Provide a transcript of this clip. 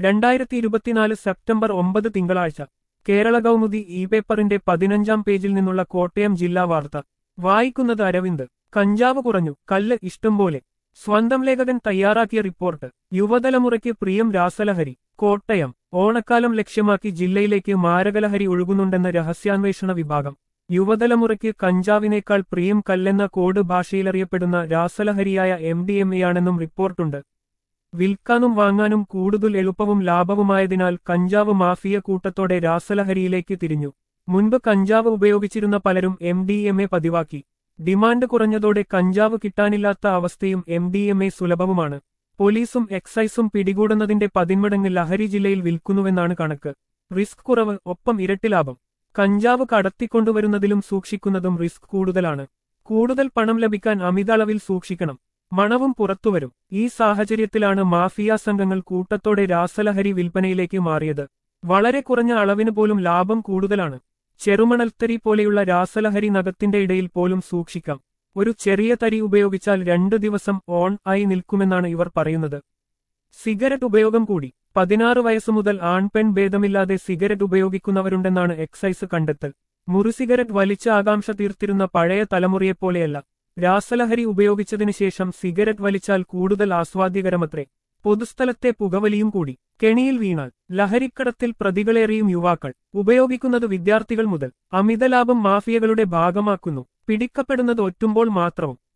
രണ്ടായിരത്തി ഇരുപത്തിനാല് സെപ്റ്റംബർ ഒമ്പത് തിങ്കളാഴ്ച കേരള കൗമുദി ഇ പേപ്പറിന്റെ പതിനഞ്ചാം പേജിൽ നിന്നുള്ള കോട്ടയം ജില്ലാ വാർത്ത വായിക്കുന്നത് അരവിന്ദ് കഞ്ചാവ് കുറഞ്ഞു കല്ല് ഇഷ്ടംപോലെ സ്വന്തം ലേഖകൻ തയ്യാറാക്കിയ റിപ്പോർട്ട് യുവതലമുറയ്ക്ക് പ്രിയം രാസലഹരി കോട്ടയം ഓണക്കാലം ലക്ഷ്യമാക്കി ജില്ലയിലേക്ക് മാരകലഹരി ഒഴുകുന്നുണ്ടെന്ന രഹസ്യാന്വേഷണ വിഭാഗം യുവതലമുറയ്ക്ക് കഞ്ചാവിനേക്കാൾ പ്രിയം കല്ലെന്ന കോഡ് ഭാഷയിലറിയപ്പെടുന്ന രാസലഹരിയായ എം ഡി എം എയാണെന്നും റിപ്പോർട്ടുണ്ട് വിൽക്കാനും വാങ്ങാനും കൂടുതൽ എളുപ്പവും ലാഭവുമായതിനാൽ കഞ്ചാവ് മാഫിയ കൂട്ടത്തോടെ രാസലഹരിയിലേക്ക് തിരിഞ്ഞു മുൻപ് കഞ്ചാവ് ഉപയോഗിച്ചിരുന്ന പലരും എം ഡി എം എ പതിവാക്കി ഡിമാൻഡ് കുറഞ്ഞതോടെ കഞ്ചാവ് കിട്ടാനില്ലാത്ത അവസ്ഥയും എം ഡി എം എ സുലഭവുമാണ് പോലീസും എക്സൈസും പിടികൂടുന്നതിന്റെ പതിന്മടങ്ങ് ലഹരി ജില്ലയിൽ വിൽക്കുന്നുവെന്നാണ് കണക്ക് റിസ്ക് കുറവ് ഒപ്പം ഇരട്ടി ലാഭം കഞ്ചാവ് കടത്തിക്കൊണ്ടുവരുന്നതിലും സൂക്ഷിക്കുന്നതും റിസ്ക് കൂടുതലാണ് കൂടുതൽ പണം ലഭിക്കാൻ അമിത അളവിൽ സൂക്ഷിക്കണം മണവും പുറത്തുവരും ഈ സാഹചര്യത്തിലാണ് മാഫിയ സംഘങ്ങൾ കൂട്ടത്തോടെ രാസലഹരി വിൽപ്പനയിലേക്ക് മാറിയത് വളരെ കുറഞ്ഞ അളവിന് പോലും ലാഭം കൂടുതലാണ് ചെറുമണൽത്തരി പോലെയുള്ള രാസലഹരി നഖത്തിന്റെ ഇടയിൽ പോലും സൂക്ഷിക്കാം ഒരു ചെറിയ തരി ഉപയോഗിച്ചാൽ രണ്ടു ദിവസം ഓൺ ആയി നിൽക്കുമെന്നാണ് ഇവർ പറയുന്നത് സിഗരറ്റ് ഉപയോഗം കൂടി പതിനാറ് വയസ്സു മുതൽ ആൺപെൺ ഭേദമില്ലാതെ സിഗരറ്റ് ഉപയോഗിക്കുന്നവരുണ്ടെന്നാണ് എക്സൈസ് കണ്ടെത്തൽ മുറി സിഗരറ്റ് വലിച്ച ആകാംക്ഷ തീർത്തിരുന്ന പഴയ തലമുറയെപ്പോലെയല്ല രാസലഹരി ഉപയോഗിച്ചതിനു ശേഷം സിഗരറ്റ് വലിച്ചാൽ കൂടുതൽ ആസ്വാദ്യകരമത്രേ പൊതുസ്ഥലത്തെ പുകവലിയും കൂടി കെണിയിൽ വീണാൽ ലഹരിക്കടത്തിൽ പ്രതികളേറിയും യുവാക്കൾ ഉപയോഗിക്കുന്നത് വിദ്യാർത്ഥികൾ മുതൽ അമിതലാഭം മാഫിയകളുടെ ഭാഗമാക്കുന്നു പിടിക്കപ്പെടുന്നത് ഒറ്റുമ്പോൾ മാത്രവും